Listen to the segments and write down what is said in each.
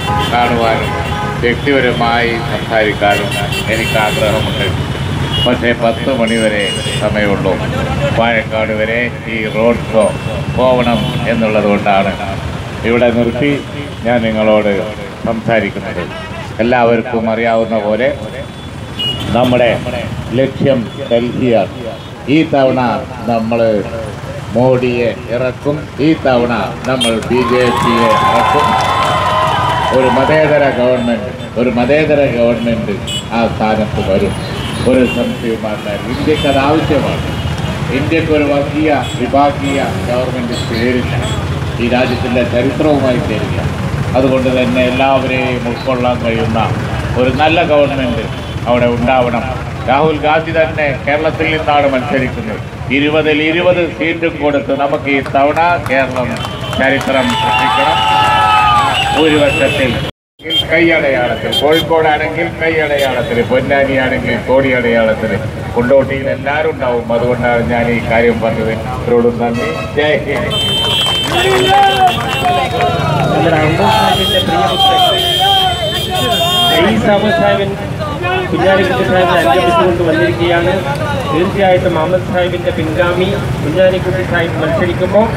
കാണുവാനും വ്യക്തിപരമായി സംസാരിക്കാനും എനിക്ക് ആഗ്രഹമുണ്ട് പക്ഷേ പത്ത് മണിവരെ സമയമുള്ളൂ പാലക്കാട് വരെ ഈ റോഡ് ഷോ പോകണം എന്നുള്ളത് കൊണ്ടാണ് ഇവിടെ നിർത്തി ഞാൻ നിങ്ങളോട് സംസാരിക്കുന്നത് എല്ലാവർക്കും അറിയാവുന്ന പോലെ നമ്മുടെ ലക്ഷ്യം ഡൽഹിയാണ് ഈ തവണ നമ്മൾ മോഡിയെ ഇറക്കും ഈ തവണ നമ്മൾ ബി ജെ പിയെ ഇറക്കും ഒരു മതേതര ഗവൺമെന്റ് ഒരു മതേതര ഗവൺമെന്റ് ആ സ്ഥാനത്ത് വരും ഒരു സംശയവുമായിട്ട് ഇന്ത്യക്ക് അത് ആവശ്യമാണ് ഇന്ത്യക്ക് ഒരു വർഗീയ വിഭാഗീയ ഗവൺമെന്റ് ചേരില്ല ഈ രാജ്യത്തിൻ്റെ ചരിത്രവുമായി ചേരില്ല അതുകൊണ്ട് തന്നെ എല്ലാവരെയും ഉൾക്കൊള്ളാൻ കഴിയുന്ന ഒരു നല്ല ഗവൺമെന്റ് അവിടെ ഉണ്ടാവണം രാഹുൽ ഗാന്ധി തന്നെ കേരളത്തിൽ നിന്നാണ് മത്സരിക്കുന്നത് ഇരുപതിൽ ഇരുപത് സീറ്റും കൊടുത്ത് നമുക്ക് ഈ തവണ കേരളം ചരിത്രം സൃഷ്ടിക്കണം ഭൂരിപക്ഷത്തിൽ കൈയടയാളത്തിൽ കോഴിക്കോടാണെങ്കിൽ കൈയടയാളത്തിൽ പൊന്നാനിയാണെങ്കിൽ കോടിയടയാളത്തിൽ കൊണ്ടോട്ടിയിൽ എല്ലാവരും ഉണ്ടാവും അതുകൊണ്ടാണ് ഞാൻ ഈ കാര്യം പറഞ്ഞത് ഇവരോടും നന്ദി ജയ് ഹിന്ദ് നമ്മുടെ അഹമ്മദ് സാഹിബിന്റെ പ്രിയപുത്രൻ റയീസ് അഹമ്മദ് സാഹിബൻ കുഞ്ഞാലിക്കുട്ടി സാഹിബിനെ അനുഗമിച്ചുകൊണ്ട് വന്നിരിക്കുകയാണ് തീർച്ചയായിട്ടും അഹമ്മദ് സാഹിബിന്റെ പിൻഗാമി കുഞ്ഞാലിക്കുട്ടി സാഹിബ് മത്സരിക്കുമ്പോൾ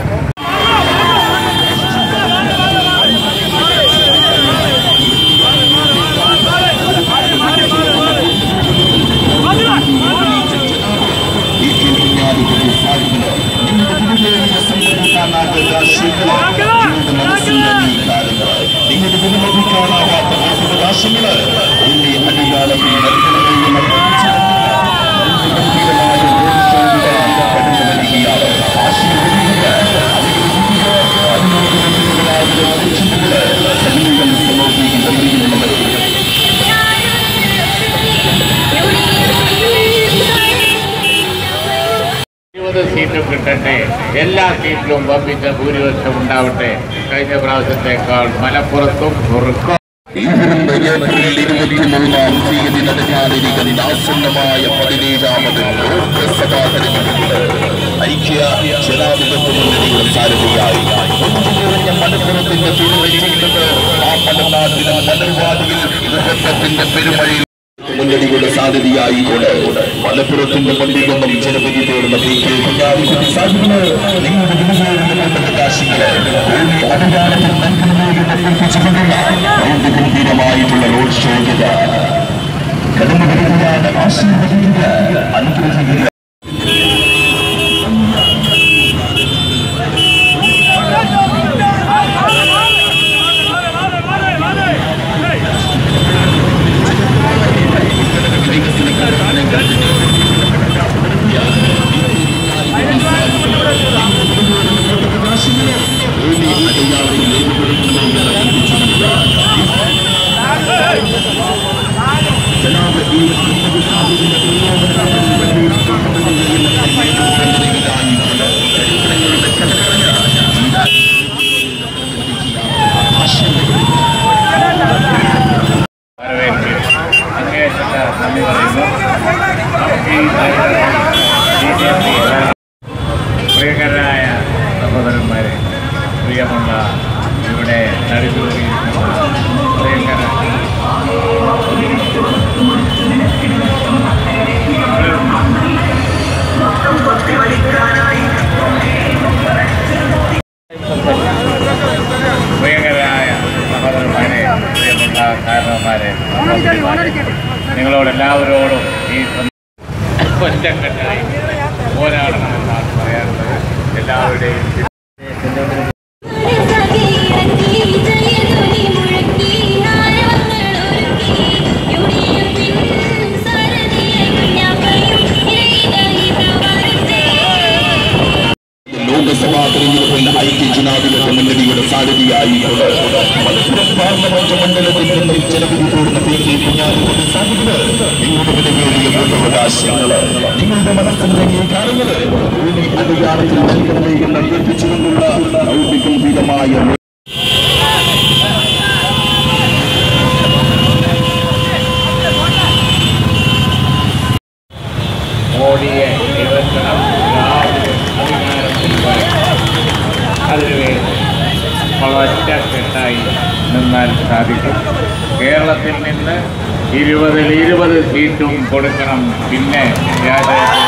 നിങ്ങളുടെ വിലമതിക്കാനാവാത്ത അവകാശങ്ങള് ഉണ്ണി അടികാലത്തിൽ നൽകണമെന്ന് ഗംഭീരമായ കടന്നു വരികയാണ് ആശീർവദിക്കുക അതിനോട് സൈനികൾ സമർപ്പിക്കുന്നവർ ഇരുപത് സീറ്റും കിട്ടട്ടെ എല്ലാ സീറ്റിലും വമ്പിച്ച ഭൂരിപക്ഷം ഉണ്ടാവട്ടെ കഴിഞ്ഞ പ്രാവശ്യത്തേക്കാൾ മലപ്പുറത്തും കുറുക്കും ഇരുപത് ഏപ്രിൽ ഇരുപത്തിമൂന്നാം തീയതി നടക്കാനിരിക്കുന്ന ആസന്നമായ പതിനേഴാമത് ലോക്സഭാ തെരഞ്ഞെടുപ്പ് ഐക്യ ജനാധിപത്യ മുന്നണിയുടെ സാരഥിയായി ഒന്നു നിറഞ്ഞ മലപ്പുറത്തിന്റെ തുണിവെച്ചിരുന്നത് ആ മലനാട്ടിലെ മലർവാദിയിൽ വിഭജനത്തിന്റെ പെരുമഴയിൽ മുന്നണികളുടെ സാധ്യതയായി കൊണ്ട് മലപ്പുറത്തിന്റെ പള്ളികൊന്നും ജനപതി തോറുന്ന പി കെ കുഞ്ഞാലിക്കുട്ടി സാഹിബിന് നിങ്ങളുടെ വിലയേറിയ അവകാശങ്ങളെ അധികാരത്തിൽ നൽകുന്നതിനെ അഭ്യർത്ഥിച്ചുകൊണ്ടുള്ള റോഡ് ഗംഭീരമായിട്ടുള്ള റോഡ് ഷോയ്ക്ക് കടന്നു വരുകയാണ് ആശീർവദിക്കുക അനുഗ്രഹിക്കുക വരവേൽക്കുക അങ്ങേയറ്റ നന്ദി പറയുന്നു നമുക്ക് ഈ BJP പ്രിയങ്കരായ സഹോദരന്മാരെ പ്രിയമുള്ള ഇവിടെ നടുകൂറിയിരിക്കുന്ന പ്രിയങ്കര പ്രിയങ്കരായ സഹോദരന്മാരെ പ്രിയമുള്ള കാരണവന്മാരെ സഹോദരിമാരെ, നിങ്ങളോട് എല്ലാവരോടും ഈ സന്ദ- ഒറ്റക്കെട്ടായി പോരാടണമെന്നാണ് പറയാറുള്ളത് എല്ലാവരുടെയും ലോകസഭാ തെരഞ്ഞെടുപ്പിന്റെ ഐക്യ ജനാധിപത്യ മുന്നണിയുടെ സാരഥിയായി കൊണ്ട് മലപ്പുറം പാർലമെന്റ് മണ്ഡലത്തിൽ നിന്നും ജനവിധി തോടുന്ന പി കെ കുഞ്ഞാലിക്കുട്ടി സാഹിബിന് നിങ്ങളുടെ വിലയേറിയ വോട്ടവകാശങ്ങള് നിങ്ങളുടെ മനസ്സിന്റെ അംഗീകാരങ്ങള് ഭൂമി അധികാരത്തിൽ നൽകണമേ എന്ന് അഭ്യർത്ഥിച്ചുകൊണ്ടുള്ള ഔദ്യോഗികമായ മോഡിയെ എതിർക്കണം രാഹുൽ അധികാരത്തിൽ വരണം അതിനുവേണ്ടി ഒറ്റക്കെട്ടായി നിന്ന് വന്നാൽ സാധിക്കും കേരളത്തിൽ നിന്ന് ഇരുപതിൽ ഇരുപത് സീറ്റും കൊടുക്കണം പിന്നെ രാജാവ്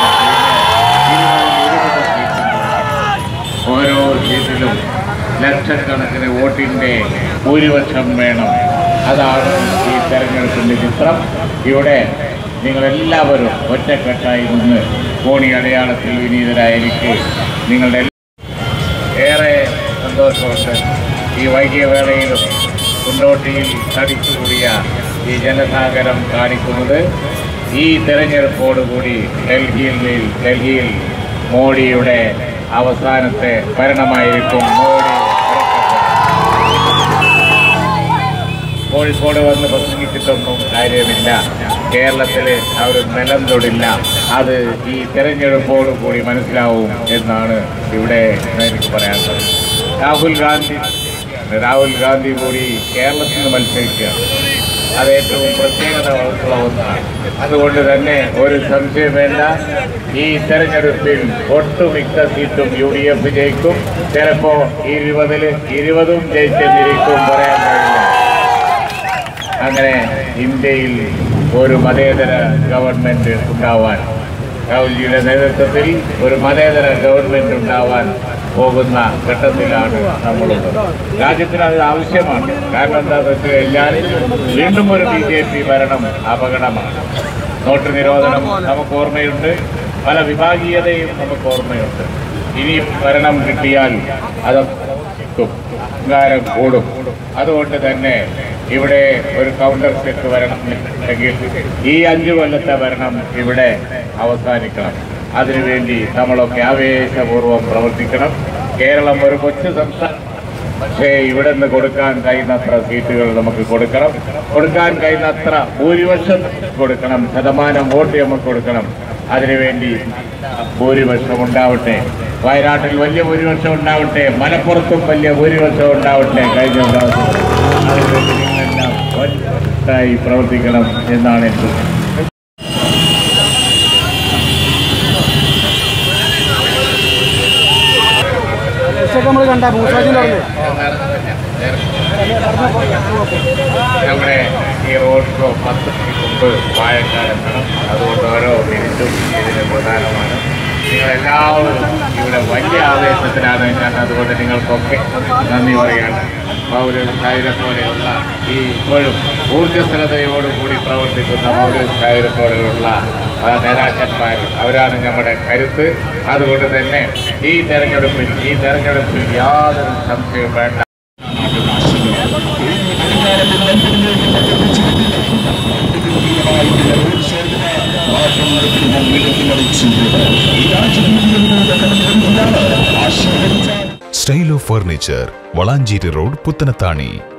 ഓരോ സീറ്റിലും ലക്ഷക്കണക്കിന് വോട്ടിൻ്റെ ഭൂരിപക്ഷം വേണം അതാണ് ഈ തെരഞ്ഞെടുപ്പിൻ്റെ ചിത്രം ഇവിടെ നിങ്ങളെല്ലാവരും ഒറ്റക്കെട്ടായി നിന്ന് കോണി അടയാളത്തിൽ വിനീതരായ എനിക്ക് നിങ്ങളുടെ ഏറെ സന്തോഷമുണ്ട് ഈ വൈകിയ വേളയിലും കുണ്ടോട്ടിയിൽ തടിച്ചുകൂടിയ ഈ ജനസാഗരം കാണിക്കുന്നത് ഈ തെരഞ്ഞെടുപ്പോടുകൂടി ഡൽഹിയിൽ ഡൽഹിയിൽ മോഡിയുടെ അവസാനത്തെ ഭരണമായിരിക്കും മോഡി കോഴിക്കോട് വന്ന് പ്രസംഗിച്ചിട്ടൊന്നും കാര്യമില്ല കേരളത്തിൽ അവർ നിലം തൊടില്ല അത് ഈ തെരഞ്ഞെടുപ്പോട് കൂടി മനസ്സിലാവും എന്നാണ് ഇവിടെ എനിക്ക് പറയാനുള്ളത് രാഹുൽ ഗാന്ധി രാഹുൽ ഗാന്ധി കൂടി കേരളത്തിൽ നിന്ന് മത്സരിക്കുക അത് ഏറ്റവും പ്രത്യേകത ഉള്ള ഒന്നാണ് അതുകൊണ്ട് തന്നെ ഒരു സംശയം വേണ്ട ഈ തെരഞ്ഞെടുപ്പിൽ ഒട്ടുമിക്ക സീറ്റും യു ഡി എഫ് ജയിക്കും ചിലപ്പോ ഇരുപതിൽ ഇരുപതും ജയിച്ചെന്നിരിക്കും പറയാൻ കഴിയില്ല അങ്ങനെ ഇന്ത്യയിൽ ഒരു മതേതര ഗവൺമെന്റ് ഉണ്ടാവാൻ രാഹുൽജിയുടെ നേതൃത്വത്തിൽ ഒരു മതേതര ഗവൺമെന്റ് ഉണ്ടാവാൻ പോകുന്ന ഘട്ടത്തിലാണ് നമ്മളുള്ളത് രാജ്യത്തിന് അത് ആവശ്യമാണ് കാരണം എന്താണെന്ന് വെച്ച് കഴിഞ്ഞാൽ വീണ്ടും ഒരു ബി ജെ പി ഭരണം അപകടമാണ് നോട്ട് നിരോധനം നമുക്ക് ഓർമ്മയുണ്ട് പല വിഭാഗീയതയും നമുക്ക് ഓർമ്മയുണ്ട് ഇനി ഭരണം കിട്ടിയാൽ അത് കിട്ടും അഹങ്കാരം കൂടും അതുകൊണ്ട് തന്നെ ഇവിടെ ഒരു കൗണ്ടർ സ്റ്റെപ്പ് വരണം എങ്കിൽ ഈ അഞ്ചു കൊല്ലത്തെ ഭരണം ഇവിടെ അവസാനിക്കണം അതിനുവേണ്ടി നമ്മളൊക്കെ ആവേശപൂർവ്വം പ്രവർത്തിക്കണം കേരളം ഒരു കൊച്ചു സംസ്ഥാനം പക്ഷേ ഇവിടെ നിന്ന് കൊടുക്കാൻ കഴിയുന്നത്ര സീറ്റുകൾ നമുക്ക് കൊടുക്കണം കൊടുക്കാൻ കഴിയുന്നത്ര ഭൂരിപക്ഷം കൊടുക്കണം ശതമാനം വോട്ട് നമുക്ക് കൊടുക്കണം അതിനുവേണ്ടി ഭൂരിപക്ഷം ഉണ്ടാവട്ടെ വയനാട്ടിൽ വലിയ ഭൂരിപക്ഷം ഉണ്ടാവട്ടെ മലപ്പുറത്തും വലിയ ഭൂരിപക്ഷം ഉണ്ടാവട്ടെ കഴിഞ്ഞ പ്രാവശ്യം അതിനുവേണ്ടി നിങ്ങളെല്ലാം ഒറ്റായി പ്രവർത്തിക്കണം എന്നാണ് എനിക്ക് നമ്മൾ കണ്ട മൂസാജിന്റെ അവിടെ നമ്മുടെ ഈ റോഡ് ഷോ പത്ത് മണിക്ക് മുമ്പ് വാഴക്കാലെത്തണം അതുകൊണ്ട് ഓരോ മിനിറ്റും ഇതിന് പ്രധാനമാണ് നിങ്ങളെല്ലാവരും ഇവിടെ വലിയ ആവേശത്തിലാണ് ഞാൻ അതുകൊണ്ട് നിങ്ങൾക്കൊക്കെ നന്ദി പറയാണ് പൗരസ്ഥായിരെ പോലെയുള്ള ഈ ഇപ്പോഴും ഊർജ്ജസ്വലതയോടുകൂടി പ്രവർത്തിക്കുന്ന പൗരസ്ഥായിരെ പോലെയുള്ള ആ നേതാക്കന്മാർ അവരാണ് നമ്മുടെ കരുത്ത് അതുകൊണ്ട് തന്നെ ഈ തെരഞ്ഞെടുപ്പിൽ ഈ തെരഞ്ഞെടുപ്പിൽ യാതൊരു സംശയവും വേണ്ട style of furniture Valanchery road Puthanathani